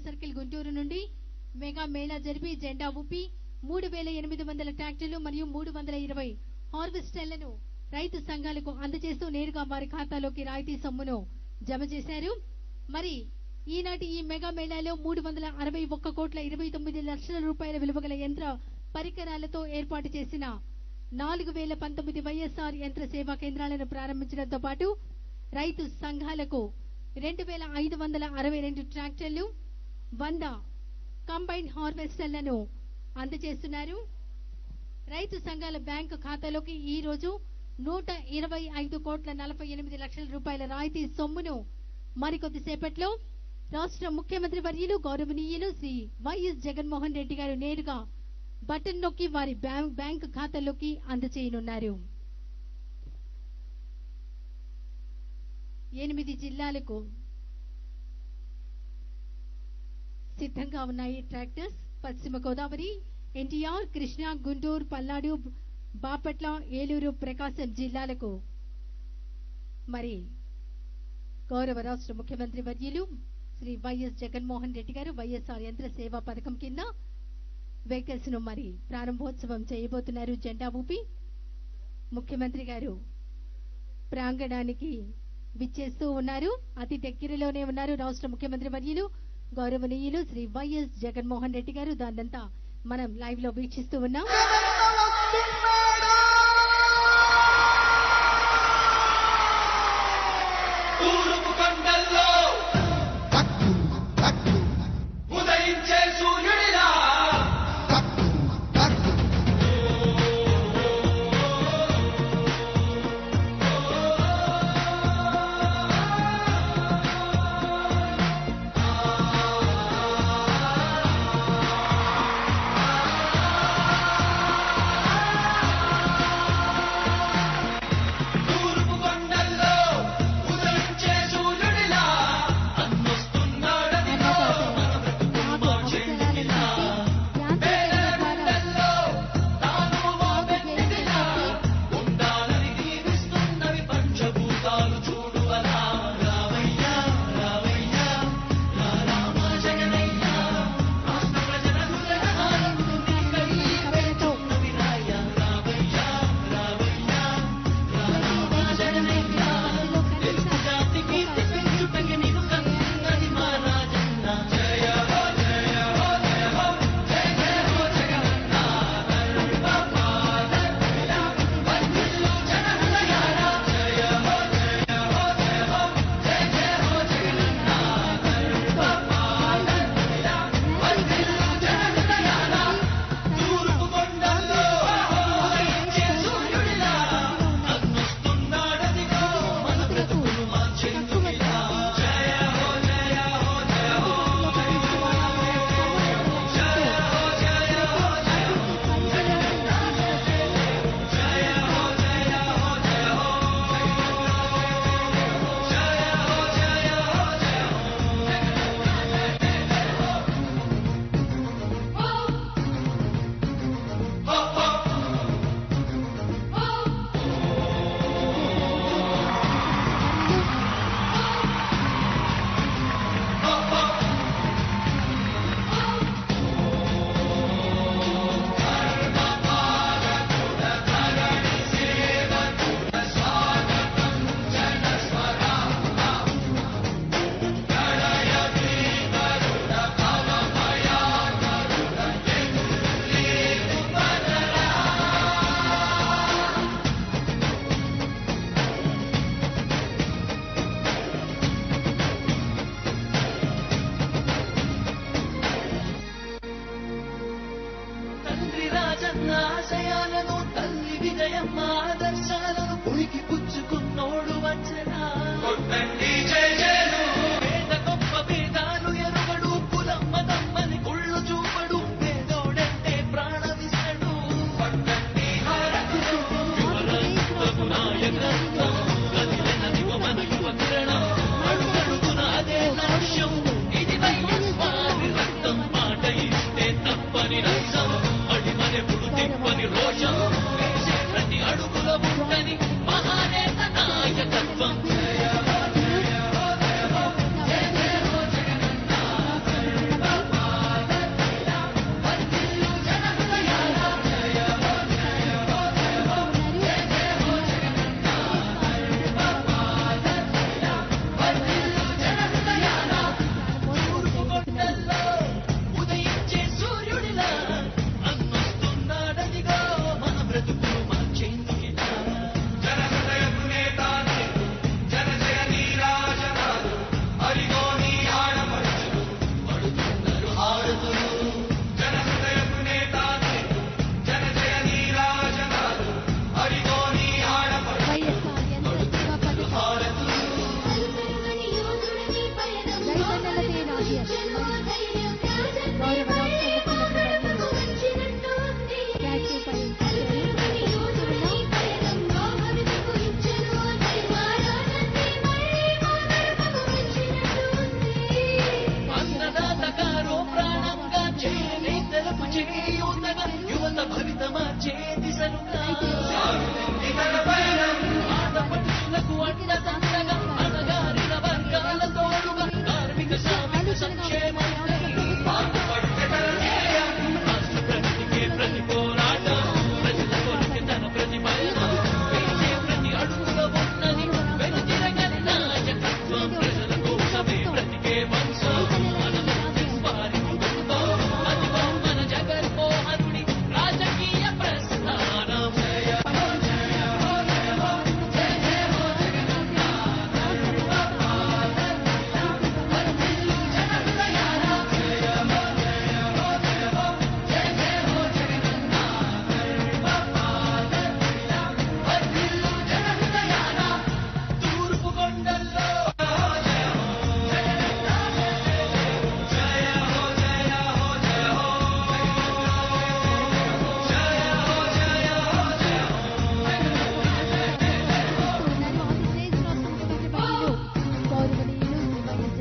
Circle Guntur నుండి mega Mela జరిపి జెండా ఊపి మూడు వేల ఎనిమిది వందల ట్రాక్టర్లు మరియు మూడు వందల ఇరవై హార్వెస్టర్లను రైతు సంఘాలకు అందజేస్తూ నేరుగా వారి ఖాతాలోకి రాయితీ సొమ్మును జమ చేశారు మరి ఈనాటి ఈ మెగా మేళాలో మూడు వందల అరవై ఒక్క కోట్ల ఇరవై తొమ్మిది లక్షల రూపాయల విలువ గల యంత్ర పరికరాలతో ఏర్పాటు చేసిన నాలుగు వేల పంతొమ్మిది వైఎస్ఆర్ యంత్ర సేవా కేంద్రాలను ప్రారంభించడంతో పాటు రైతు సంఘాలకు రెండు వేల ఐదు వందల అరవై రెండు ట్రాక్టర్లు వంద కంబైన్ హార్వెస్టర్లను అందజేస్తున్నారు రైతు సంఘాల బ్యాంకు ఖాతాలోకి ఈ రోజు నూట ఇరవై ఐదు కోట్ల నలభై ఎనిమిది లక్షల రూపాయల రాయితీ సొమ్మును మరికొద్దిసేపట్లో రాష్ట్ర ముఖ్యమంత్రి వర్యులు గౌరవనీయులు శ్రీ వైఎస్ జగన్మోహన్ రెడ్డి గారు నేరుగా బటన్ నొక్కి వారి బ్యాంక్ బ్యాంకు ఖాతాలోకి అందజేయనున్నారు ఎనిమిది జిల్లాలకు సిద్ధంగా ఉన్నాయి ట్రాక్టర్స్ పశ్చిమ గోదావరి ఎన్టీఆర్ కృష్ణా గుంటూరు పల్నాడు బాపట్ల ఏలూరు ప్రకాశం జిల్లాలకు మరి గౌరవ రాష్ట్ర ముఖ్యమంత్రి వర్యులు శ్రీ వైఎస్ జగన్మోహన్ రెడ్డి గారు వైఎస్ఆర్ యంత్ర సేవా పథకం కింద వెహికల్స్ ను మరి ప్రారంభోత్సవం చేయబోతున్నారు జెండా ఊపి ముఖ్యమంత్రి గారు ప్రాంగణానికి విచ్చేస్తూ ఉన్నారు అతి దగ్గరలోనే ఉన్నారు రాష్ట్ర ముఖ్యమంత్రి వర్యులు గౌరవనీయులు శ్రీ వైఎస్ జగన్మోహన్ రెడ్డి గారు దాన్నంతా మనం లైవ్ లో వీక్షిస్తూ ఉన్నాం తూర్పు కొండల్లో ఉదయించే సూర్యుడిలా తూర్పు కొండల్లో ఉదయించే సూర్యుడిలా అన్నొస్తున్నాడదిగో మన బ్రతుకు మార్చేందుకిలా పేదల తాను మోపెట్టిదిలా ఉండాలని దీవిస్తున్నవి పంచభూతాలు చూడు అలా రావయ్యా రావయ్యా రా రామ జగనయ్యా రాష్ట్ర ప్రజల హృదయాలను నీకై పెడుతున్నవి రాయ్యా రావయ్యా రావయ్యా రా రామ జగనయ్యా తెలుగు జాతికి తెప్పించుటకి నీకు కన్నది మా రాజన్న జయ హో జయ హో జయ హో జయ జయ హో జగనన్న కరుణ పాదర్ వందిల్లు జన హృదయాల జయ హో జయ హో జయ హో జయ జయ హో జగనన్న కరుణ పాదర్ వందిల్లు జన హృదయాల తూర్పు కొండల్లో ఉదయించే సూర్యుడిలా అన్నొస్తున్నాడదిగో మన బ్రతుకును మార్చేందుకిలా జయ హో జయ హో జయ హో తండ్రి రాజన్న ఆశయాలను తల్లి విజయమ్మ ఆదర్శాలను పుడికి పుచ్చుకున్నోడు వచ్చనా కొట్టండి జయ జయలు పేద గొప్ప భేదాలు ఎరుగడు కులమ్మ తమ్మని కుళ్ళు చూపడు పేదోడంటే ప్రాణమిస్తడు పట్టండి హారతులు యువరత్నపు నాయకత్వం కదిలినదివ మన యువ కిరణం అడుగడుగున అదే లక్ష్యం ఇది వైఎస్వారి రక్తం మాట ఇస్తే తప్పని రక్షం అడిమనెప్పుడు తిప్పని రోషం వేసే ప్రతి అడుగుల ఉంటని గౌరవ రాష్ట్ర ముఖ్యమంత్రి క్యాష్పై అన్నదాతగారో ప్రాణంగా చేయని తెలుపు చేయూతగా యువత భవిత మార్చే దిశలుగా ఆడపడుచులకు అండదండగా అణగారిన వర్గాల తోడుగా కార్మిక శ్రామిక సంక్షేమం రాష్ట్ర ప్రగతికే ప్రతి పోరాటం ప్రజల కొరకే తన ప్రతిఫలనం వేసే ప్రతి అడుగులో ఉన్నది వెనుతిరగని నాయకత్వం ప్రజల కోసమే బ్రతికే వంశం వారి కుటుంబం అదిగో మన జగన్మోహనుడి రాజకీయ ప్రస్థానం తూర్పు కొండల్లో ఉన్నారు ఆంధ్రప్రదేశ్ రాష్ట్ర ముఖ్యమంత్రి వర్యులు గౌరవనీయులు శ్రీ వైఎస్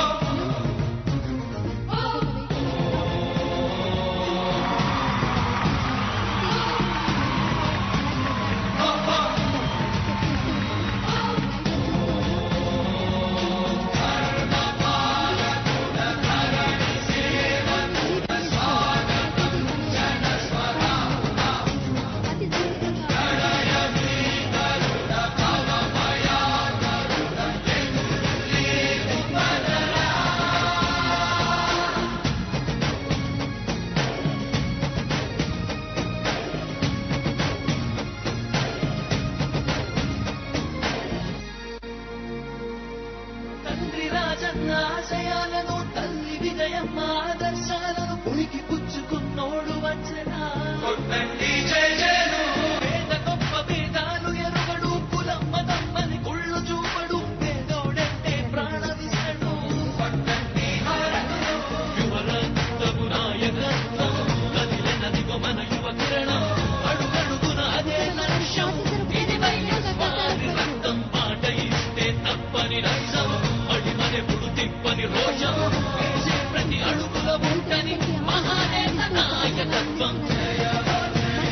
అతి సున్నితంగా తండ్రి రాజన్న ఆశయాలను తల్లి విజయమ్మ ఆదర్శాలను ఉనికి పుచ్చుకున్నోడు వచ్చనా పేద గొప్ప భేదాలు ఎరుగడు కులమ్మ తమ్మని కుళ్ళు చూపడు పేదోడంటే ప్రాణమిస్తడు యువరక్తము నాయకత్వం కదిలినదిగో మన యువ కిరణం అడుగడుగున అదే లక్ష్యం ఇది వైఎస్వారి రక్తం మాట ఇస్తే తప్పని నైజం అడిమనెప్పుడు తిప్పని రోషం వేసే ప్రతి అడుగుల ఉంటని మహానేత నాయకత్వం మన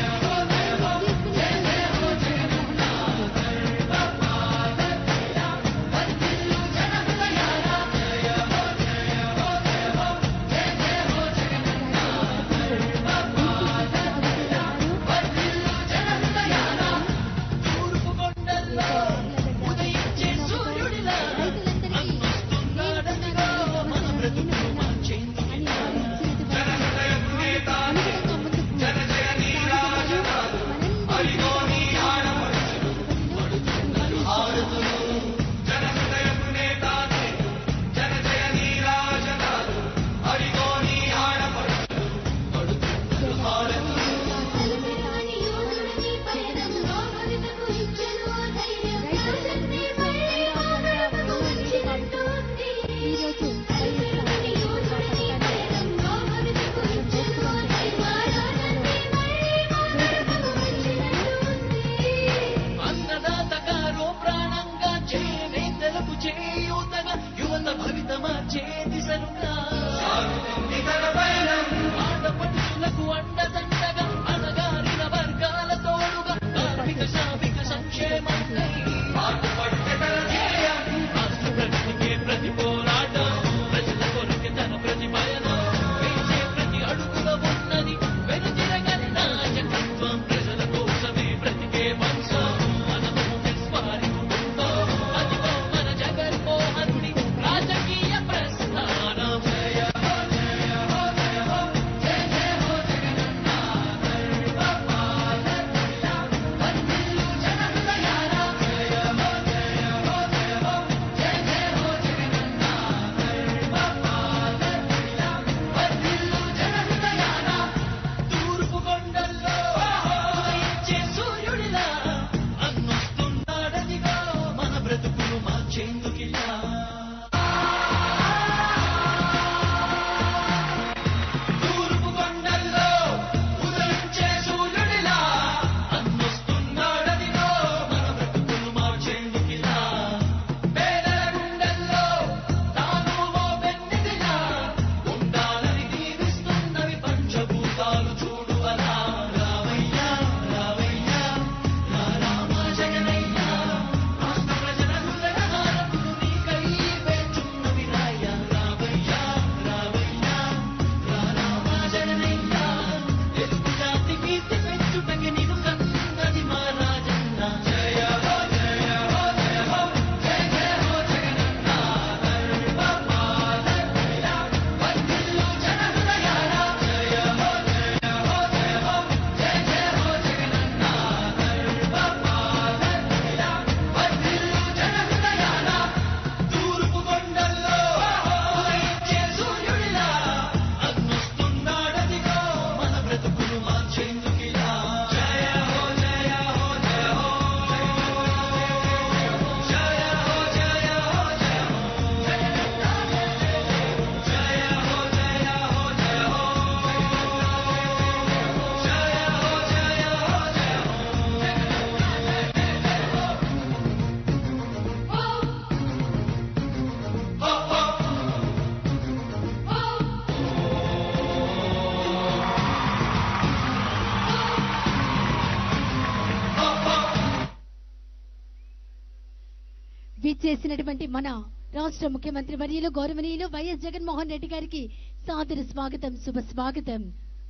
ఇచ్చేసినటువంటి మన రాష్ట్ర ముఖ్యమంత్రి వర్యులు గౌరవనీయులు వైఎస్ జగన్మోహన్ రెడ్డి గారికి సాదర స్వాగతం శుభ స్వాగతం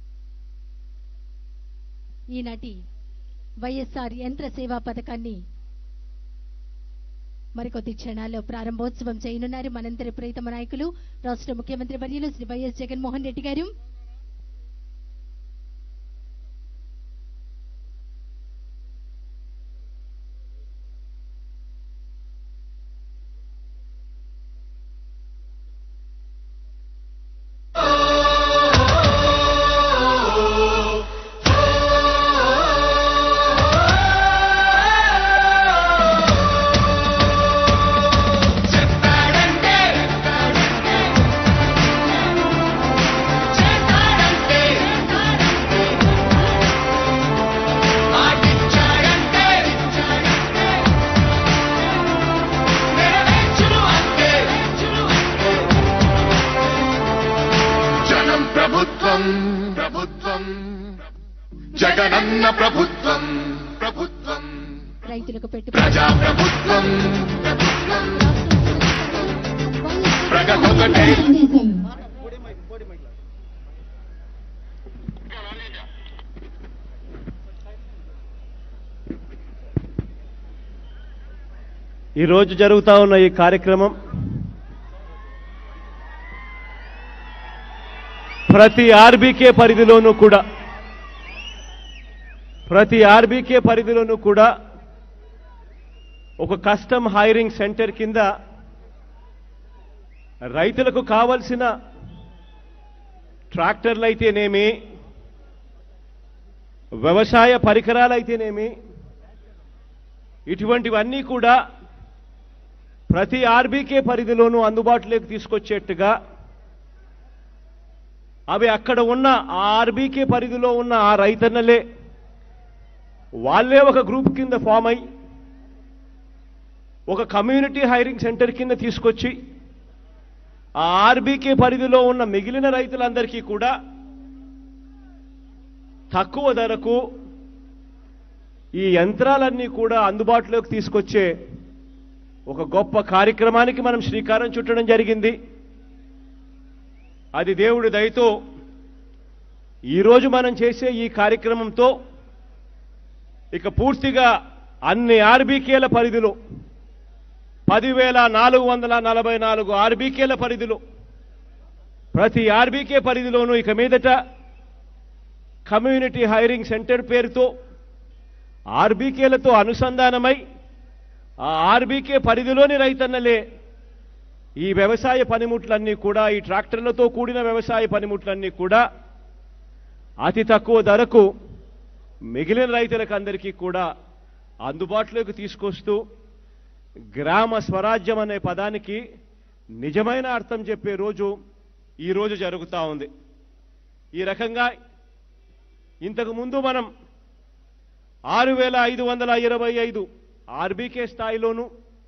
ఈనాటి వైఎస్ఆర్ యంత్ర సేవా పథకాన్ని మరికొద్ది క్షణాల్లో ప్రారంభోత్సవం చేయనున్నారు మనందరి ప్రీతమ నాయకులు రాష్ట్ర ముఖ్యమంత్రి వర్యులు శ్రీ వైఎస్ జగన్మోహన్ రెడ్డి గారు చెప్పాడంటే చేస్తాడంటే మాటిచ్చాడంటే నెరవేర్చును అంతే జనం ప్రభుత్వం ప్రభుత్వం జగనన్న ప్రభుత్వం ప్రభుత్వం రైతులకు పెట్టుబడి ప్రజా ప్రభుత్వం ప్రభుత్వం ప్రగతొకటే. ఈరోజు జరుగుతా ఉన్న ఈ కార్యక్రమం ప్రతి ఆర్బీకే పరిధిలోనూ కూడా ప్రతి ఆర్బీకే పరిధిలోనూ కూడా ఒక కస్టమ్ హైరింగ్ సెంటర్ కింద రైతులకు కావలసిన ట్రాక్టర్లు అయితేనేమి వ్యవసాయ పరికరాలు అయితేనేమి ఇటువంటివన్నీ కూడా ప్రతి ఆర్బీకే పరిధిలోనూ అందుబాటులోకి తీసుకొచ్చేట్టుగా అవి అక్కడ ఉన్న ఆ ఆర్బీకే పరిధిలో ఉన్న ఆ రైతన్నలే వాళ్ళే ఒక గ్రూప్ కింద ఫామ్ అయి ఒక కమ్యూనిటీ హైరింగ్ సెంటర్ కింద తీసుకొచ్చి ఆ ఆర్బీకే పరిధిలో ఉన్న మిగిలిన రైతులందరికీ కూడా తక్కువ ధరకు ఈ యంత్రాలన్నీ కూడా అందుబాటులోకి తీసుకొచ్చే ఒక గొప్ప కార్యక్రమానికి మనం శ్రీకారం చుట్టడం జరిగింది అది దేవుడి దయతో ఈరోజు మనం చేసే ఈ కార్యక్రమంతో ఇక పూర్తిగా అన్ని ఆర్బీకేల పరిధిలో పదివేల నాలుగు వందల నలభై నాలుగు ఆర్బీకేల పరిధిలో ప్రతి ఆర్బీకే పరిధిలోనూ ఇక మీదట కమ్యూనిటీ హైరింగ్ సెంటర్ పేరుతో ఆర్బీకేలతో అనుసంధానమై ఆ ఆర్బీకే పరిధిలోని రైతన్నలే ఈ వ్యవసాయ పనిముట్లన్నీ కూడా ఈ ట్రాక్టర్లతో కూడిన వ్యవసాయ పనిముట్లన్నీ కూడా అతి తక్కువ ధరకు మిగిలిన రైతులకు అందరికీ కూడా అందుబాటులోకి తీసుకొస్తూ గ్రామ స్వరాజ్యం అనే పదానికి నిజమైన అర్థం చెప్పే రోజు ఈ రోజు జరుగుతూ ఉంది ఈ రకంగా ఇంతకు ముందు మనం ఆరు వేల ఐదు వందల ఇరవై ఐదు ఆర్బీకే స్థాయిలోను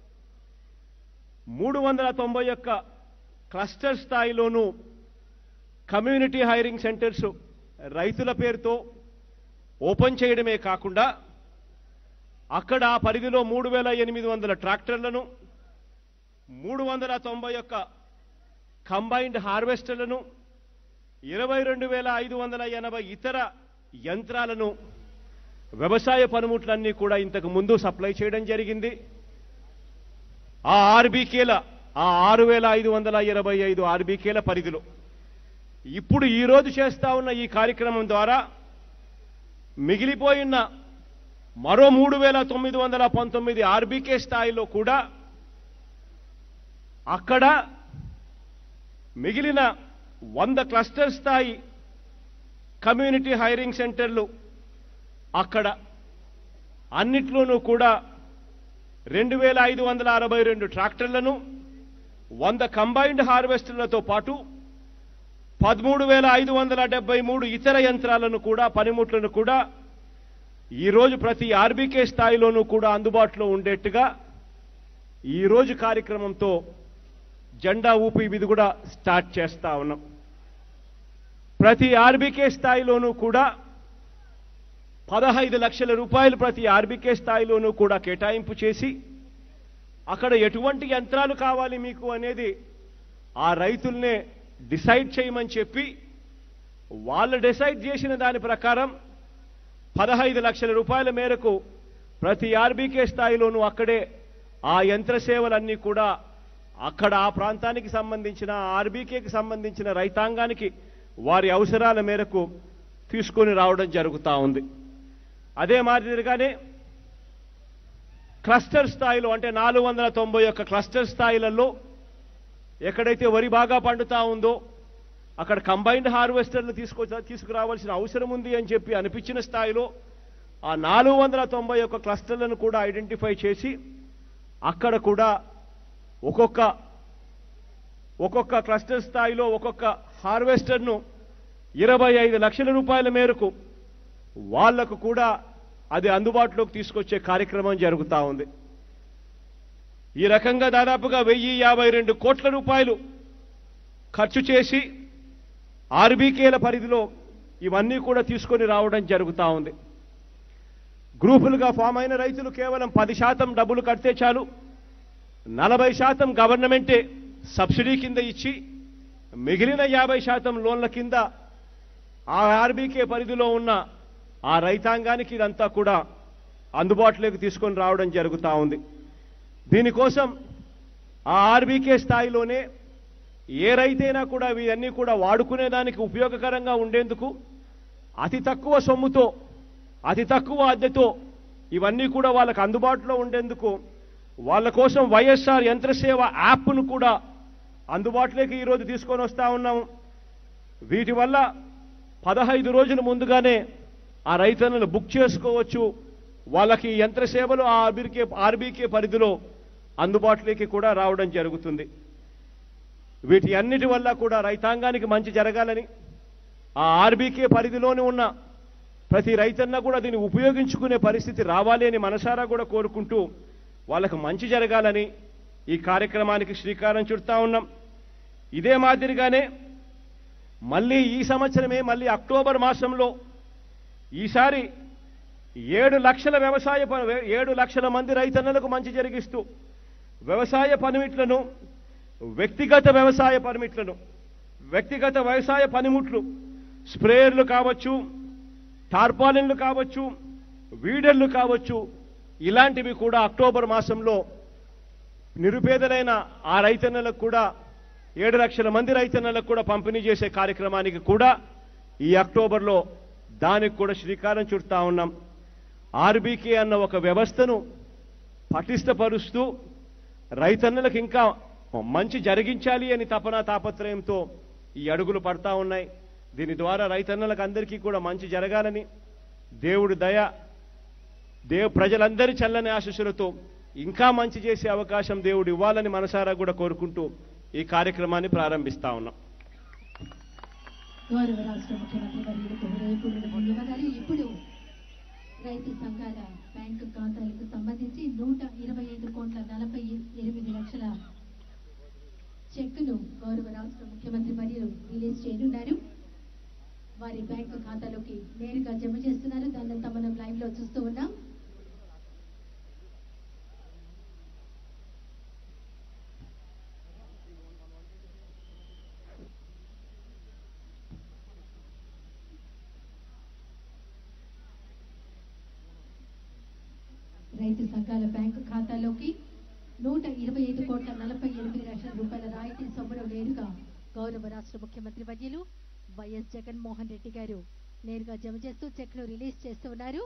మూడు వందల తొంభై ఒక్క క్లస్టర్ స్థాయిలోను కమ్యూనిటీ హైరింగ్ సెంటర్స్ రైతుల పేరుతో ఓపెన్ చేయడమే కాకుండా అక్కడ ఆ పరిధిలో మూడు వేల ఎనిమిది వందల ట్రాక్టర్లను మూడు వందల తొంభై ఒక్క కంబైన్డ్ హార్వెస్టర్లను ఇరవై రెండు వేల ఐదు వందల ఎనభై ఇతర యంత్రాలను వ్యవసాయ పనిముట్లన్నీ కూడా ఇంతకు ముందు సప్లై చేయడం జరిగింది ఆ ఆర్బీకేల ఆ ఆరు వేల ఐదు వందల ఇరవై ఐదు ఆర్బీకేల పరిధిలో ఇప్పుడు ఈ రోజు చేస్తా ఉన్న ఈ కార్యక్రమం ద్వారా మిగిలిపోయిన మరో మూడు వేల తొమ్మిది వందల పంతొమ్మిది ఆర్బీకే స్థాయిలో కూడా అక్కడ మిగిలిన వంద క్లస్టర్ స్థాయి కమ్యూనిటీ హైరింగ్ సెంటర్లు అక్కడ అన్నిట్లోనూ కూడా రెండు వేల ఐదు వందల అరవై రెండు ట్రాక్టర్లను వంద కంబైన్డ్ హార్వెస్టర్లతో పాటు పదమూడు వేల ఐదు వందల డెబ్బై మూడు ఇతర యంత్రాలను కూడా పనిముట్లను కూడా ఈరోజు ప్రతి ఆర్బీకే స్థాయిలోనూ కూడా అందుబాటులో ఉండేట్టుగా ఈరోజు కార్యక్రమంతో జెండా ఊపి ఇది కూడా స్టార్ట్ చేస్తా ఉన్నాం ప్రతి ఆర్బీకే స్థాయిలోనూ కూడా పదహైదు లక్షల రూపాయలు ప్రతి ఆర్బీకే స్థాయిలోనూ కూడా కేటాయింపు చేసి అక్కడ ఎటువంటి యంత్రాలు కావాలి మీకు అనేది ఆ రైతుల్నే డిసైడ్ చేయమని చెప్పి వాళ్ళు డిసైడ్ చేసిన దాని ప్రకారం పదహైదు లక్షల రూపాయల మేరకు ప్రతి ఆర్బీకే స్థాయిలోనూ అక్కడే ఆ యంత్ర సేవలన్నీ కూడా అక్కడ ఆ ప్రాంతానికి సంబంధించిన ఆర్బీకేకి సంబంధించిన రైతాంగానికి వారి అవసరాల మేరకు తీసుకొని రావడం జరుగుతూ ఉంది అదే మాదిరిగానే క్లస్టర్ స్థాయిలో అంటే నాలుగు వందల తొంభై ఒక్క క్లస్టర్ స్థాయిలలో ఎక్కడైతే వరి బాగా పండుతా ఉందో అక్కడ కంబైన్డ్ హార్వెస్టర్లు తీసుకొ తీసుకురావాల్సిన అవసరం ఉంది అని చెప్పి అనిపించిన స్థాయిలో ఆ నాలుగు వందల తొంభై ఒక్క క్లస్టర్లను కూడా ఐడెంటిఫై చేసి అక్కడ కూడా ఒక్కొక్క ఒక్కొక్క క్లస్టర్ స్థాయిలో ఒక్కొక్క హార్వెస్టర్ను ఇరవై ఐదు లక్షల రూపాయల మేరకు వాళ్లకు కూడా అది అందుబాటులోకి తీసుకొచ్చే కార్యక్రమం జరుగుతూ ఉంది ఈ రకంగా దాదాపుగా వెయ్యి యాభై రెండు కోట్ల రూపాయలు ఖర్చు చేసి ఆర్బీకేల పరిధిలో ఇవన్నీ కూడా తీసుకొని రావడం జరుగుతూ ఉంది గ్రూపులుగా ఫామ్ అయిన రైతులు కేవలం పది శాతం డబ్బులు కడితే చాలు నలభై శాతం గవర్నమెంటే సబ్సిడీ కింద ఇచ్చి మిగిలిన యాభై శాతం లోన్ల కింద ఆ ఆర్బీకే పరిధిలో ఉన్న ఆ రైతాంగానికి ఇదంతా కూడా అందుబాటులోకి తీసుకొని రావడం జరుగుతూ ఉంది దీనికోసం ఆ ఆర్బీకే స్థాయిలోనే ఏ రైతైనా కూడా వీరన్నీ కూడా వాడుకునేదానికి ఉపయోగకరంగా ఉండేందుకు అతి తక్కువ సొమ్ముతో అతి తక్కువ అద్దెతో ఇవన్నీ కూడా వాళ్ళకు అందుబాటులో ఉండేందుకు వాళ్ళ కోసం వైఎస్ఆర్ యంత్రసేవ యాప్ను కూడా అందుబాటులోకి ఈరోజు తీసుకొని వస్తా ఉన్నాము వీటి వల్ల పదహైదు రోజుల ముందుగానే ఆ రైతన్నలు బుక్ చేసుకోవచ్చు వాళ్ళకి ఈ యంత్ర సేవలు ఆ ఆర్బీకే ఆర్బీకే పరిధిలో అందుబాటులోకి కూడా రావడం జరుగుతుంది వీటి అన్నిటి వల్ల కూడా రైతాంగానికి మంచి జరగాలని ఆ ఆర్బీకే పరిధిలోనే ఉన్న ప్రతి రైతన్న కూడా దీన్ని ఉపయోగించుకునే పరిస్థితి రావాలి అని మనసారా కూడా కోరుకుంటూ వాళ్ళకు మంచి జరగాలని ఈ కార్యక్రమానికి శ్రీకారం చుడతా ఉన్నాం ఇదే మాదిరిగానే మళ్ళీ ఈ సంవత్సరమే మళ్ళీ అక్టోబర్ మాసంలో ఈసారి ఏడు లక్షల వ్యవసాయ ప- ఏడు లక్షల మంది రైతన్నలకు మంచి జరిగిస్తూ వ్యవసాయ పనిమిట్లను వ్యక్తిగత వ్యవసాయ పనిమిట్లను వ్యక్తిగత వ్యవసాయ పనిముట్లు స్ప్రేయర్లు కావచ్చు టార్పాలిన్లు కావచ్చు వీడర్లు కావచ్చు ఇలాంటివి కూడా అక్టోబర్ మాసంలో నిరుపేదలైన ఆ రైతన్నలకు కూడా ఏడు లక్షల మంది రైతన్నలకు కూడా పంపిణీ చేసే కార్యక్రమానికి కూడా ఈ అక్టోబర్లో దానికి కూడా శ్రీకారం చుడతా ఉన్నాం ఆర్బీకే అన్న ఒక వ్యవస్థను పటిష్టపరుస్తూ రైతన్నలకు ఇంకా మంచి జరిగించాలి అని తపన తాపత్రయంతో ఈ అడుగులు పడతా ఉన్నాయి దీని ద్వారా రైతన్నలకు అందరికీ కూడా మంచి జరగాలని దేవుడి దయ దేవు ప్రజలందరి చల్లని ఆశీస్సులతో ఇంకా మంచి చేసే అవకాశం దేవుడు ఇవ్వాలని మనసారా కూడా కోరుకుంటూ ఈ కార్యక్రమాన్ని ప్రారంభిస్తా ఉన్నాం గౌరవ రాష్ట్ర ముఖ్యమంత్రి వర్యులకు హృదయపూర్వక ధన్యవాదాలు ఇప్పుడు రైతు సంఘాల బ్యాంకు ఖాతాలకు సంబంధించి నూట ఇరవై ఐదు కోట్ల నలభై ఎనిమిది లక్షల చెక్కును గౌరవ రాష్ట్ర ముఖ్యమంత్రి వర్యులు రిలీజ్ చేయనున్నారు వారి బ్యాంకు ఖాతాలోకి నేరుగా జమ చేస్తున్నారు దాన్నంతా మనం లైవ్ లో చూస్తూ ఉన్నాం రైతు సంఘాల బ్యాంకు ఖాతాలోకి నూట ఇరవై ఐదు కోట్ల నలభై ఎనిమిది లక్షల రూపాయల రాయితీ సొమ్మును నేరుగా గౌరవ రాష్ట్ర ముఖ్యమంత్రి వర్యులు వైఎస్ జగన్మోహన్ రెడ్డి గారు నేరుగా జమ చేస్తూ చెక్ను రిలీజ్ చేస్తూ ఉన్నారు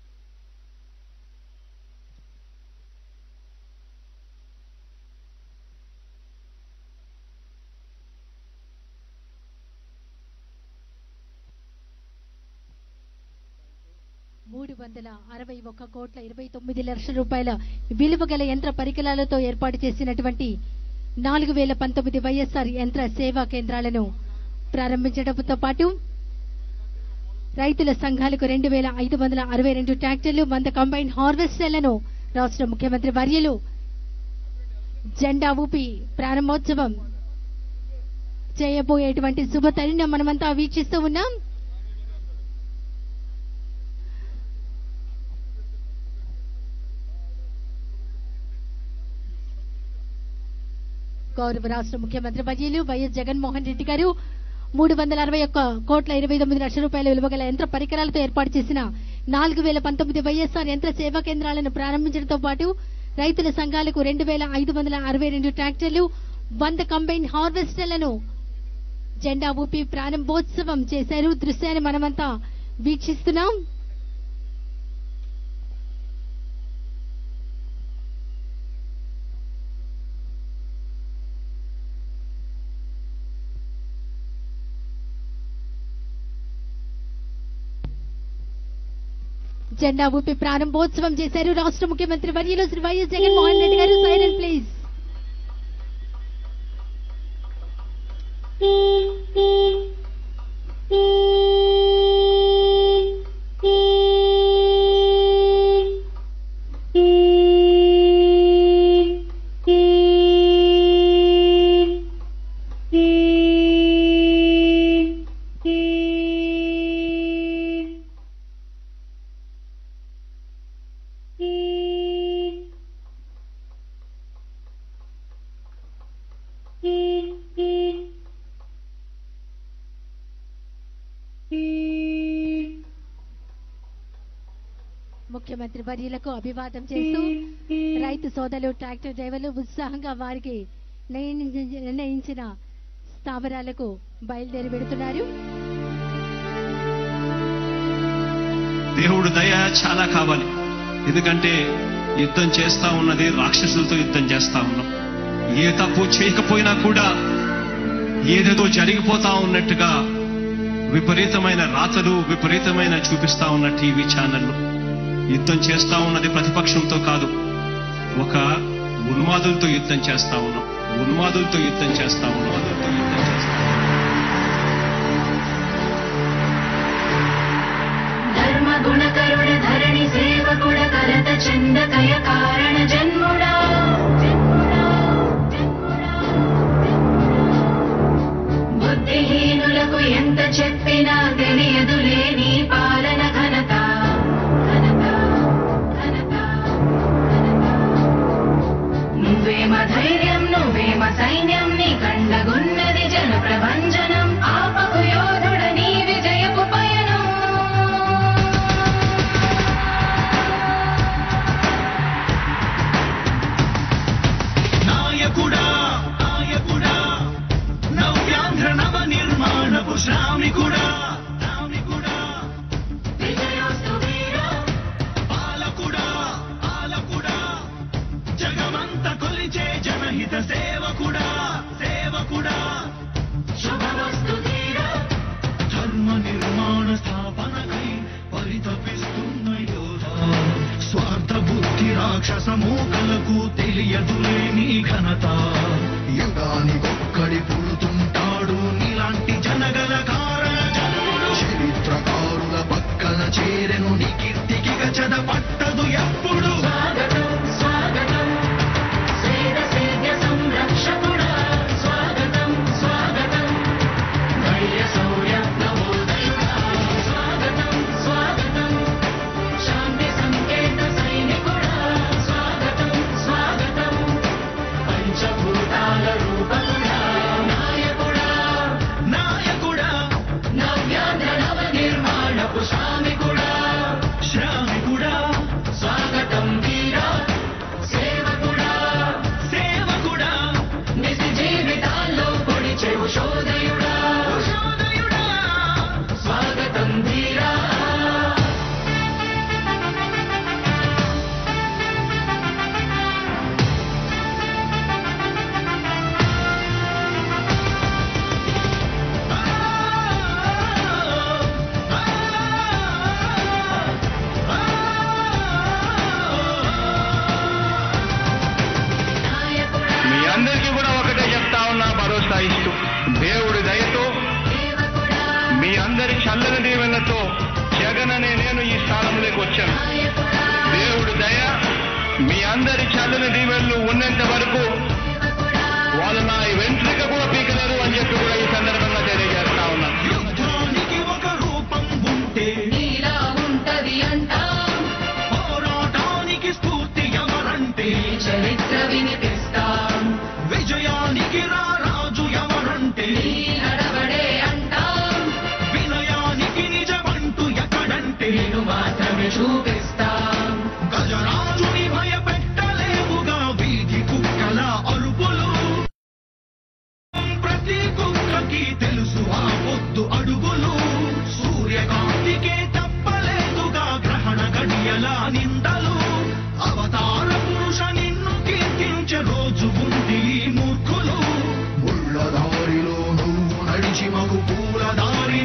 మూడు వందల అరవై ఒక్క కోట్ల ఇరవై తొమ్మిది లక్షల రూపాయల విలువ గల యంత్ర పరికరాలతో ఏర్పాటు చేసినటువంటి నాలుగు వేల పంతొమ్మిది వైఎస్ఆర్ యంత్ర సేవా కేంద్రాలను ప్రారంభించడంతో పాటు రైతుల సంఘాలకు రెండు వేల ఐదు వందల అరవై రెండు ట్రాక్టర్లు వంద కంబైన్ హార్వెస్టర్లను రాష్ట్ర ముఖ్యమంత్రి వర్యులు జెండా ఊపి ప్రారంభోత్సవం చేయబోయేటువంటి శుభ తరుణం మనమంతా వీక్షిస్తూ ఉన్నాం గౌరవ రాష్ట్ర ముఖ్యమంత్రి వర్యులు వైఎస్ జగన్మోహన్ రెడ్డి గారు మూడు వందల అరవై ఒక్క కోట్ల ఇరవై తొమ్మిది లక్షల రూపాయల విలువగల యంత్ర పరికరాలతో ఏర్పాటు చేసిన నాలుగు వేల పంతొమ్మిది వైఎస్ఆర్ యంత్ర సేవా కేంద్రాలను ప్రారంభించడంతో పాటు రైతుల సంఘాలకు రెండు వేల ఐదు వందల అరవై రెండు ట్రాక్టర్లు వంద కంబైన్ హార్వెస్టర్లను జెండా ఊపి ప్రారంభోత్సవం చేశారు దృశ్యాన్ని మనమంతా వీక్షిస్తున్నాం జెండా ఊపి ప్రారంభోత్సవం చేశారు రాష్ట్ర ముఖ్యమంత్రి వర్యులు శ్రీ వైఎస్ జగన్మోహన్ రెడ్డి గారు సైలెంట్ ప్లీజ్ ముఖ్యమంత్రి వర్యులకు అభివాదం చేస్తూ రైతు సోదరులు ట్రాక్టర్ డ్రైవర్లు ఉత్సాహంగా వారికి నిర్ణయించి- నిర్ణయించిన స్థావరాలకు బయలుదేరి పెడుతున్నారు దేవుడు దయ చాలా కావాలి ఎందుకంటే యుద్ధం చేస్తా ఉన్నది రాక్షసులతో యుద్ధం చేస్తా ఉన్నాం ఏ తప్పు చేయకపోయినా కూడా ఏదేదో జరిగిపోతా ఉన్నట్టుగా విపరీతమైన రాతలు విపరీతమైన చూపిస్తా ఉన్న టీవీ ఛానళ్లు యుద్ధం చేస్తా ఉన్నది ప్రతిపక్షంతో కాదు ఒక ఉన్మాదులతో యుద్ధం చేస్తా ఉన్నాం ఉన్మాదులతో యుద్ధం చేస్తా ఉన్నాం ఉన్మాదులతో యుద్ధం చేస్తా ఉన్నాం. ధర్మ గుణకరుణ ధరణి సేవకుడ కలత చంద కయ కారణ జన్ముడా జన్ముడా, జన్ముడా, బుద్ధిహీనులకు ఎంత చెప్పినా తెలియదులే నీ పాలన ఘనత ఘనత ఘనత ఘనత నువ్వేమ ధైర్యం నువ్వేమ సైన్యం నీ కండగున్నది జన ప్రభంజనం ఆపకు యోధుడ నీ విజయపు పయనం నాయకుడా నాయకుడా నవ్యాంధ్ర నవ నిర్మాణపు శ్రామికుడా శ్రామికుడా విజయోస్తు వీరా పాలకుడా పాలకుడా జగమంత కొలిచే జనహిత సేవకుడా సేవకుడా శుభమస్తు ధీరా ధర్మ నిర్మాణ స్థాపనకై పరితపిస్తున్న యోధా స్వార్థ బుద్ధి రాక్షస మూకలకు తెలియదులే నీ ఘనత యుగానికొక్కడి పుడుతుంటాడు నీలాంటి జనగల కారణ జన్ముడు చరిత్రకారుల పక్కన చేరెను నీ కీర్తికి గచద పట్టదు ఎప్పుడు స్వాగతం స్వాగతం స్వేద సేద్య సంరక్షకుడా స్వాగతం స్వాగతం ధైర్య శౌర్య నవోదయుడా స్వాగతం స్వాగతం శాంతి సంకేత సైనికుడా స్వాగతం స్వాగతం పంచభూతాల రూపకుడా నాయకుడా నాయకుడా నవ్యాంధ్ర నవ నిర్మాణపు శ్రామికుడా శ్రామికుడా స్వాగతం వీరా సేవకుడా సేవకుడా నిజ జీవితాల్లో పొడిచే ఉషోదయుడా ఉషోదయుడా స్వాగతం ధీరా నాయకుడా మీ అందరికీ కూడా ఒకటే చెప్తా ఉన్నా భరోసా ఇస్తూ దేవుడి దయతో సేవకుడా మీ అందరి చల్లని దీవెనతో జగన్ అనే నేను ఈ స్థానంలోకి వచ్చాను నాయకుడా దేవుడి దయ మీ అందరి చల్లని దీవెనలు ఉన్నంత వరకు సేవకుడా వాళ్ళు నా వెంట్రిక కూడా పీకలేరు అని చెప్పి కూడా ఈ సందర్భంగా తెలియజేస్తా ఉన్నా యుద్ధానికి ఒక రూపం ఉంటే నీలా ఉంటది అంటాం పోరాటానికి స్ఫూర్తి ఎవరంటే ఈ చరిత్ర వినిపిస్తాం విజయానికి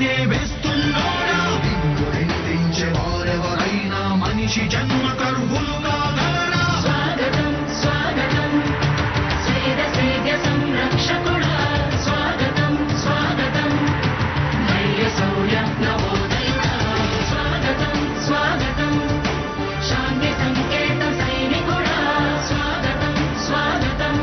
వెనుకడుగే వేస్తున్నోడా నిన్ను నిందించే వారెవరైనా మనిషి జన్మ కర్హులుగా గలరా స్వాగతం స్వాగతం స్వేద సేద్య సంరక్షకుడా స్వాగతం స్వాగతం ధైర్య శౌర్య నవోదయ స్వాగతం స్వాగతం శాంతి సంకేత సైనికుడా స్వాగతం స్వాగతం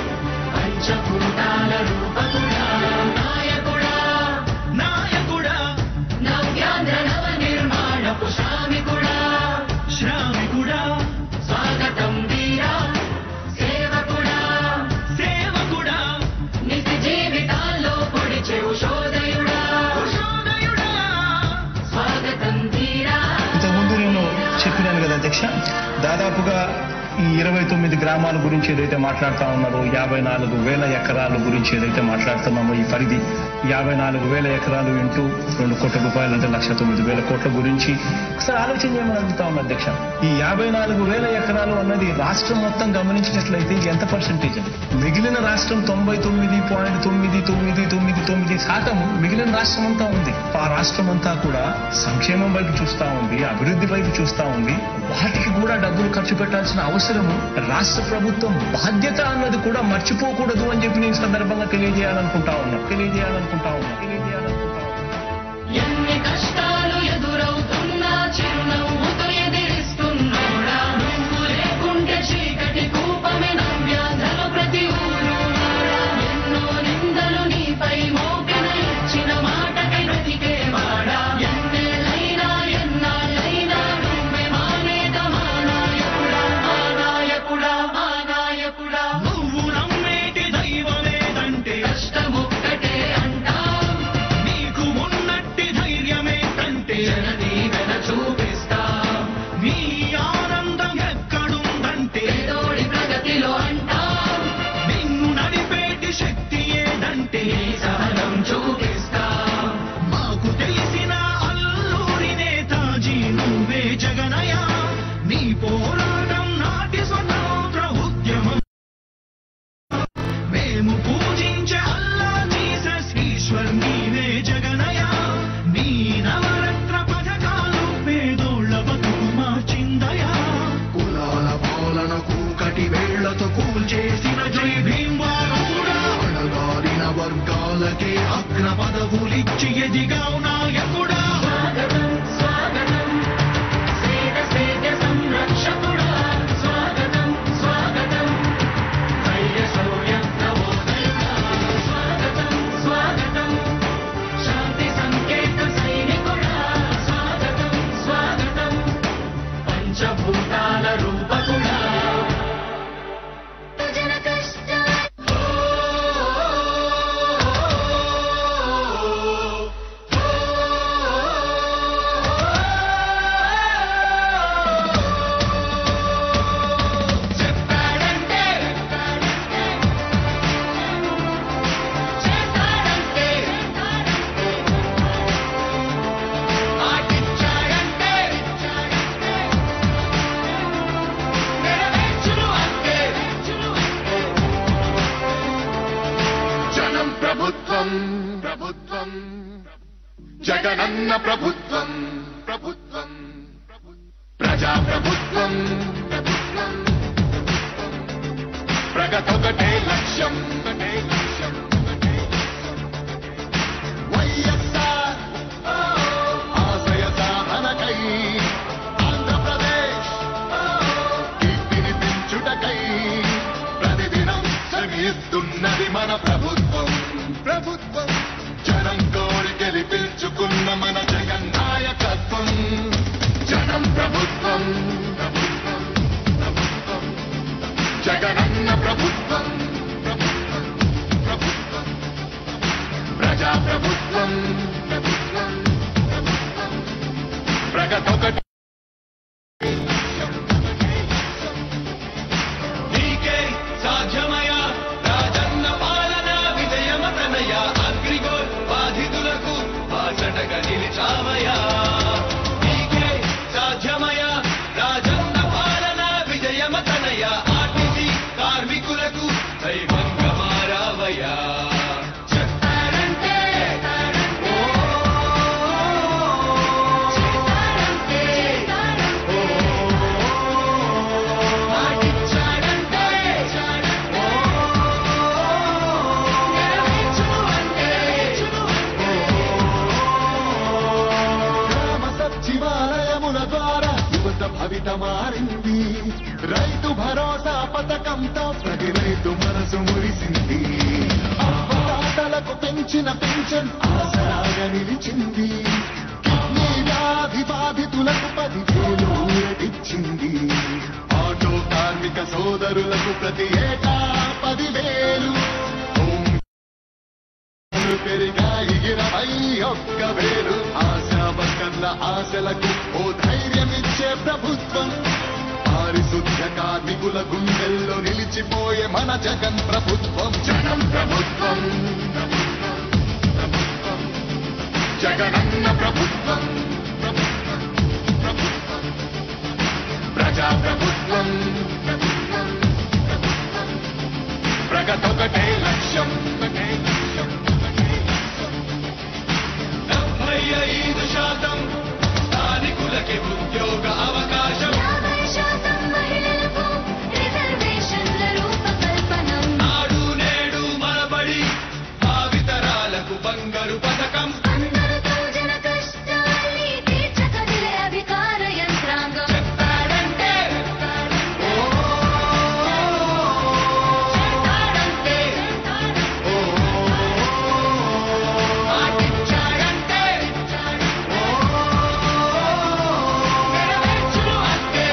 పంచభూతాల రూపకుడా నాయకుడా నాయకుడా నవ్యాంధ్ర నవ నిర్మాణపు శ్రామికుడా శ్రామికుడా స్వాగతం వీరా సేవకుడా సేవకుడా నిజ జీవితాల్లో పొడిచే ఉషోదయుడా ఉషోదయుడా స్వాగతం ధీరా ఇంతకుముందు నేను చెప్పినాను కదా అధ్యక్ష దాదాపుగా ఈ ఇరవై తొమ్మిది గ్రామాల గురించి ఏదైతే మాట్లాడుతా ఉన్నారో యాభై నాలుగు వేల ఎకరాల గురించి ఏదైతే మాట్లాడుతున్నామో ఈ పరిధి యాభై నాలుగు వేల ఎకరాలు ఇంటూ రెండు కోట్ల రూపాయలు అంటే లక్ష తొమ్మిది వేల కోట్ల గురించి ఒకసారి ఆలోచన చేయమని అడుగుతా ఉన్నా అధ్యక్ష ఈ యాభై నాలుగు వేల ఎకరాలు అన్నది రాష్ట్రం మొత్తం గమనించినట్లయితే ఇది ఎంత పర్సెంటేజ్ అండి మిగిలిన రాష్ట్రం తొంభై తొమ్మిది పాయింట్ తొమ్మిది తొమ్మిది తొమ్మిది తొమ్మిది శాతం మిగిలిన రాష్ట్రం అంతా ఉంది ఆ రాష్ట్రం అంతా కూడా సంక్షేమం వైపు చూస్తా ఉంది అభివృద్ధి వైపు చూస్తా ఉంది వాటికి కూడా డబ్బులు ఖర్చు పెట్టాల్సిన అవసరము రాష్ట్ర ప్రభుత్వం బాధ్యత అన్నది కూడా మర్చిపోకూడదు అని చెప్పి నేను ఈ సందర్భంగా తెలియజేయాలనుకుంటా ఉన్నా తెలియజేయాలనుకుంటా ఉన్నా తెలియజేయాలనుకుంటా ఉన్నా ఎన్ని కష్టాలు ఎదురవుతున్నా చిరునవ్వుతో ఎదిరిస్తున్నోడా నువ్వు లేకుంటే చీకటి కూపమే నవ్యాంధ్రలో ప్రతి ఊరు వాడా. ఎన్నో నిందలు నీపై మోపిన ఇచ్చిన మాటకై బ్రతికేవాడా ఎన్నేళ్ళైనా ఎన్నాళ్ళైనా నువ్వే మా నేత మా నాయకుడా మా నాయకుడా మా నాయకుడా నువ్వు నమ్మేటి దైవమేదంటే కష్టమొక్కటే అంటాం నీకు ఉన్నట్టి ధైర్యమే కంటే జనదీవెన చూపిస్తాం నీ ఆనందం ఎక్కడుందంటే పేదోడి ప్రగతిలో అంటాం నిన్ను నడిపేటి శక్తి ఏదంటే నీ సహనం చూపిస్తాం మాకు తెలిసిన అల్లూరి నేతాజీ నువ్వే జగనయ నీ పోరాటం నాటి స్వతంత్ర ఉద్యమం మేము పూజించే అల్లా జీసస్ ఈశ్వర్ నీవే జగనయ నీ నవరత్న పథకాలు పేదోళ్ళ బతుకు మార్చిందయా కులాల పాలన కూకటి వేళ్లతో కూల్చేసిన జై భీమ్వారుడా అణగారిన వర్గాలకే అగ్ర పదవులిచ్చి ఎదిగావు నాయకుడా స్వాగతం స్వాగతం సేద సేద సంరక్షకుడా స్వాగతం స్వాగతం ధైర్య శౌర్య నవోదయుడా స్వాగతం స్వాగతం శాంతి సంకేత సైనికుడా స్వాగతం స్వాగతం పంచభూతాల రూపకుడా జన కష్ట చెప్పాడంటే చేస్తాడంటే మాటిచ్చాడంటే నెరవేర్చును అంటే జనం ప్రభుత్వం ప్రభుత్వం జగనన్న ప్రభుత్వం ప్రభుత్వం ప్రజా ప్రభుత్వం ప్రభుత్వం ప్రగతొకటే లక్ష్యం ఒకటే లక్ష్యం ఒకటే లక్ష్యం. వైఎస్ఆర్ ఆశయ సాధనకై ఆంధ్రప్రదేశ్ కీర్తిని పెంచుటకై ప్రతిదినం శ్రమిస్తున్నది మన ప్రభుత్వం ప్రభుత్వం జనం కోరి గెలిపించుకున్న మన జగన్ నాయకత్వం జనం ప్రభుత్వం ప్రభుత్వం ప్రభుత్వం జగనన్న ప్రభుత్వం ప్రభుత్వం ప్రభుత్వం ప్రజా ప్రభుత్వం ప్రభుత్వం ప్రభుత్వం ప్రగతొకటి నీకే సాధ్యమయ రాజన్న పాలన విజయమతనయ అగ్రిగోల్ బాధితులకు బాసటగా నిలిచామయా నీకే సాధ్యమయ రాజన్న పాలన విజయమతనయ ఆర్టీసీ కార్మికులకు దైవంగా మారావయా చెప్పాడంటే ఇచ్చిన పెన్షన్ ఆసరాగా నిలిచింది కిడ్నీ వ్యాధి బాధితులకు పదివేలు ఊరటిచ్చింది ఆటో కార్మిక సోదరులకు ప్రతి ఏటా పదివేలు హోం పెరిగాయి ఇరవై ఒక్క వేలు ఆశా వర్కర్ల ఆశలకు ఓ ధైర్యమిచ్చే ప్రభుత్వం పారిశుద్ధ్య కార్మికుల గుండెల్లో నిలిచిపోయే మన జగన్ ప్రభుత్వం జగన్ ప్రభుత్వం జగనన్న ప్రభుత్వం ప్రభుత్వం, ప్రభుత్వం. ప్రజా ప్రభుత్వం ప్రభుత్వం, ప్రభుత్వం. ప్రగతొకటే లక్ష్యం ఒకటే లక్ష్యం ఒకటే లక్ష్యం. డెబ్బై ఐదు శాతం స్థానికులకి ఉద్యోగ అవకాశం యాభై శాతం మహిళలకు రిజర్వేషన్ల రూపకల్పనం నాడు నేడు మనబడి భావితరాలకు బంగారు పథకం అందరితో జన కష్టాల్ని తీర్చకదిలే అధికార యంత్రాంగం చెప్పాడంటే ఓ, చేస్తాడంతే ఓ, మాటిచ్చాడంటే ఓ, నెరవేర్చును అంతే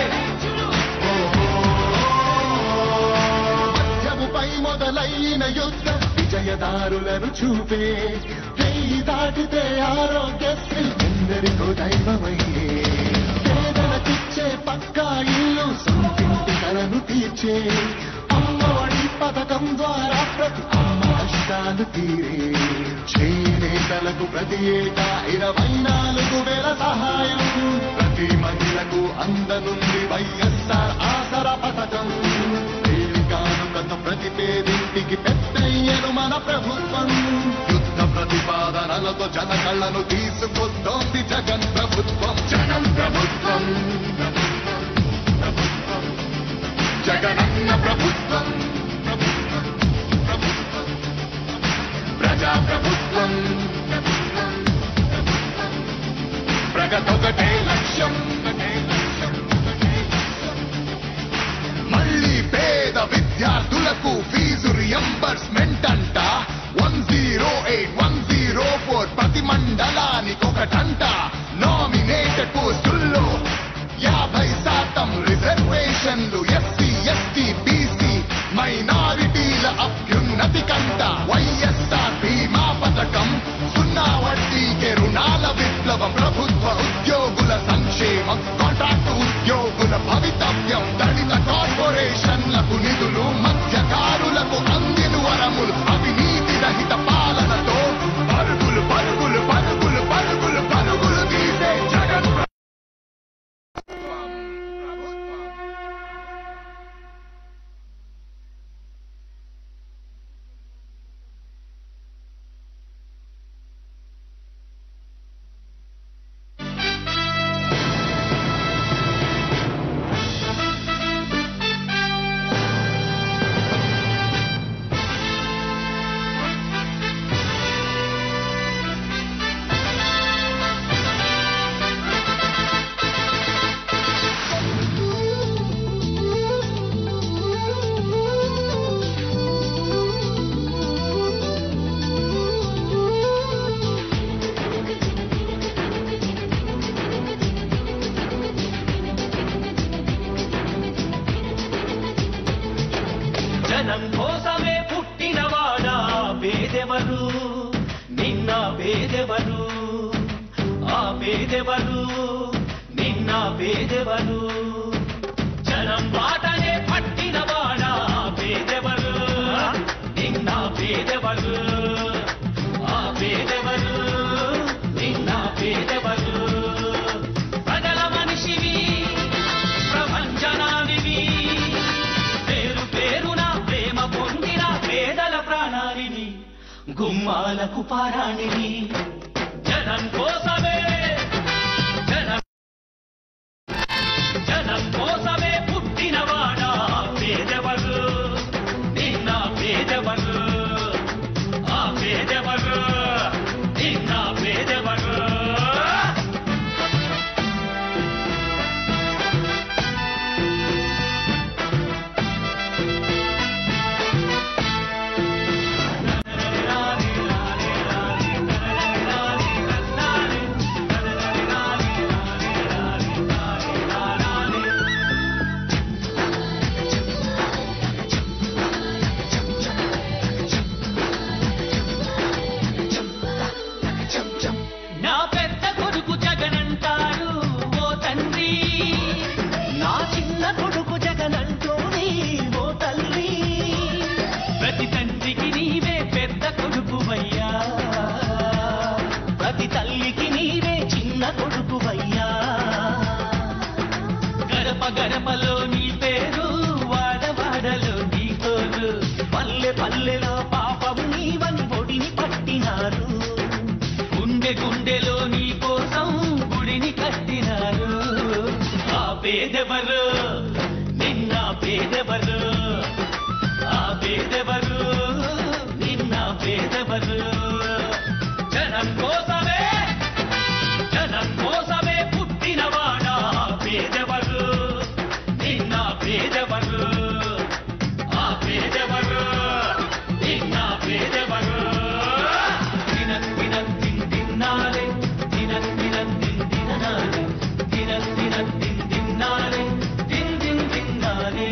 మధ్యముపై మొదలైన యుద్ధం విజయదారులను చూపే వెయ్యి దాటితే ఆరోగ్యశ్రీ ఎందరికో దైవమయ్యే పేదలకిచ్చే పక్కా ఇల్లు సొంతింటి కలను తీర్చే అమ్మఒడి పథకం ద్వారా ప్రతి అమ్మ కష్టాలు తీరే చేనేతలకు ప్రతి ఏటా ఇరవై నాలుగు వేల సహాయం ప్రతి మహిళకు అందనుంది వైఎస్ఆర్ ఆసరా పథకం కానుకతో ప్రతి పేదింటికి పెద్దయ్యను మన ప్రభుత్వం యుద్ధ ప్రతిపాదనలతో జన కళ్ళను తీసుకొస్తోంది జగన్ ప్రభుత్వం జగన్ ప్రభుత్వం ప్రభుత్వం, ప్రభుత్వం. జగనన్న ప్రభుత్వం ప్రభుత్వం, ప్రభుత్వం. ప్రజా ప్రభుత్వం ప్రభుత్వం, ప్రభుత్వం. ప్రగతొకటే లక్ష్యం ఒకటే లక్ష్యం ఒకటే లక్ష్యం మళ్ళీ పేద విద్యార్థులకు ఫీజు రియంబర్స్మెంట్ అంట one zero eight one zero four ప్రతి మండలానికి ఒకటంట నామినేటెడ్ పోస్టుల్లో యాభై శాతం రిజర్వేషన్లు ఎస్సీ ఎస్టీ బీసీ మైనారిటీల అభ్యున్నతి కంట వైఎస్ఆర్ బీమా పథకం సున్నా వడ్డీకే రుణాల విప్లవం ప్రభుత్వ ఉద్యోగుల సంక్షేమం కాంట్రాక్ట్ ఉద్యోగుల భవితవ్యం దళిత కార్పొరేషన్లకు నిధులు మత్స్యకారులకు అందిన వరములు అవినీతి రహిత పాలనతో పరుగులు పరుగులు పరుగులు పరుగులు పరుగులు తీసే జగన్ ప్రభుత్వం. ప్రభుత్వం. జనం కోసమే పుట్టినవాడా పేదెవరు నిన్న పేదెవరు ఆ పేదెవరు నిన్న పేదెవరు జనం బాటనే పట్టినవాడా పేదెవరు నిన్న పేదెవరు ఆ పేదెవరు నిన్న పేదెవరు ప్రజల మనిషివి ప్రభంజనానివి పేరు పేరున ప్రేమ పొందిన పేదల ప్రాణానివి గుమ్మాలకు పారాణివి జనం కోసమే జనం జనం కోసమే పుట్టినవాడా పేదెవరు నిన్న పేదెవరు ఆ పేదెవరు నిన్న పేదెవరు నీవే చిన్న కొడుకువయ్యా గడప గడపలో నీ పేరు వాడవాడలో నీ కోరు పల్లె పల్లెలో పాపం నీవని ఒడిని పట్టినారు గుండె గుండెలో నీ కోసం గుడిని కట్టినారు ఆ పేదెవరు నిన్న పేదెవరు ఆ పేదెవరు నిన్న పేదెవరు జనం కోసమే జనం కోసమే పుట్టినవాడా పేదెవరు నిన్న పేదెవరు ఆ పేదెవరు నిన్న పేదెవరు తినన్ తినన్ తిన్ తిన్నాలే తినన్ తినన్ తిన్ తిననాలే తినన్ తినన్ తిన్ తిన్నాలే తిన్ తిన్ తిన్నాలే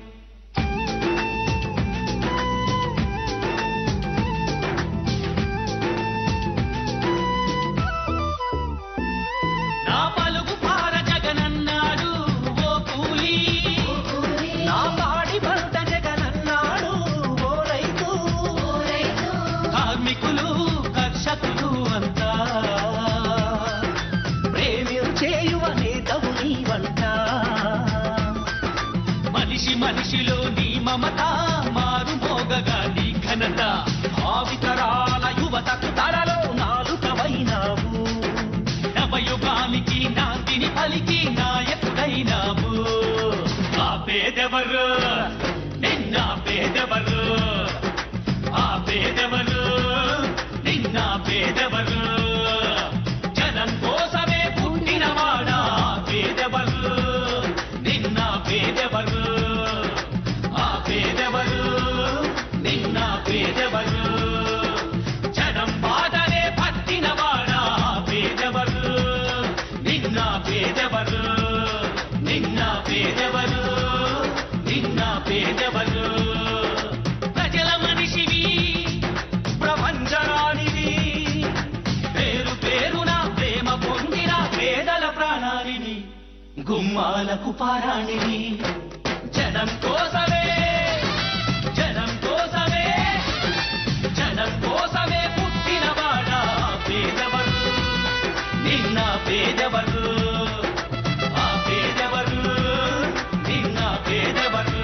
నా పలుకు పార జగనన్నాడు ఓ కూలి నా పాడి పంట జగనన్నాడు ఓ రైతు కార్మికులు కర్షకులు అంతా ప్రేమించేయువ నేతవు నీ వంట మనిషి మనిషిలో నీ మమత మారు మోగగా నీ ఘనత భావితరాల యువతకు తరలో నాలుకవైనావు నవయుగానికి నాంతిని పలికి నాయకుడైనావు ఆ పేదెవరు నిన్న పేదెవరు ఆ పేదెవరు నిన్న పేదెవరు జనం కోసమే పుట్టినవాడా పేదెవరు నిన్న పేదెవరు ఆ పేదెవరు నిన్న పేదెవరు జనం బాధనే పట్టినవాడా పేదెవరు నిన్న పేదెవరు నిన్న పేదెవరు నిన్న పేదెవరు ప్రజల మనిషివి ప్రపంచరానివి పేరు పేరున ప్రేమ పొందిన పేదల ప్రాణానివి గుమ్మాలకు పారాణివి జనం కోసమే జనం కోసమే జనం కోసమే పుట్టినవాడా పేదవరు నిన్న పేదవరు ఆ పేదవరు నిన్న పేదవరు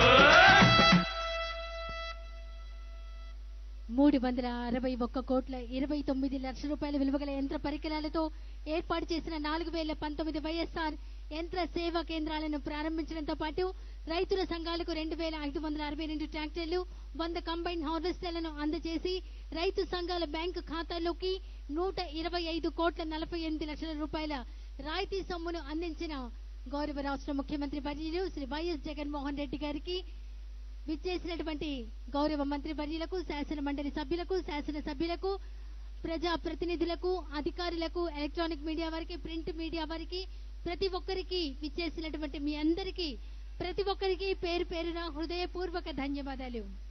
మూడు వందల అరవై ఒక్క కోట్ల ఇరవై తొమ్మిది లక్షల రూపాయల విలువగల యంత్ర పరికరాలతో ఏర్పాటు చేసిన నాలుగు వేల పంతొమ్మిది వైఎస్ఆర్ యంత్ర సేవా కేంద్రాలను ప్రారంభించడంతో పాటు రైతుల సంఘాలకు రెండు వేల ఐదు వందల అరవై రెండు ట్రాక్టర్లు వంద కంబైన్ హార్వెస్టర్లను అందజేసి రైతు సంఘాల బ్యాంకు ఖాతాల్లోకి నూట ఇరవై ఐదు కోట్ల నలభై ఎనిమిది లక్షల రూపాయల రాయితీ సొమ్మును అందించిన గౌరవ రాష్ట్ర ముఖ్యమంత్రి వర్యులు శ్రీ వైఎస్ జగన్మోహన్ రెడ్డి గారికి విచ్చేసినటువంటి గౌరవ మంత్రి వర్యులకు శాసన మండలి సభ్యులకు శాసన సభ్యులకు ప్రజా ప్రతినిధులకు అధికారులకు ఎలక్ట్రానిక్ మీడియా వారికి ప్రింట్ మీడియా వారికి ప్రతి ఒక్కరికి విచ్చేసినటువంటి మీ అందరికీ ప్రతి ఒక్కరికి పేరు పేరున హృదయపూర్వక ధన్యవాదాలు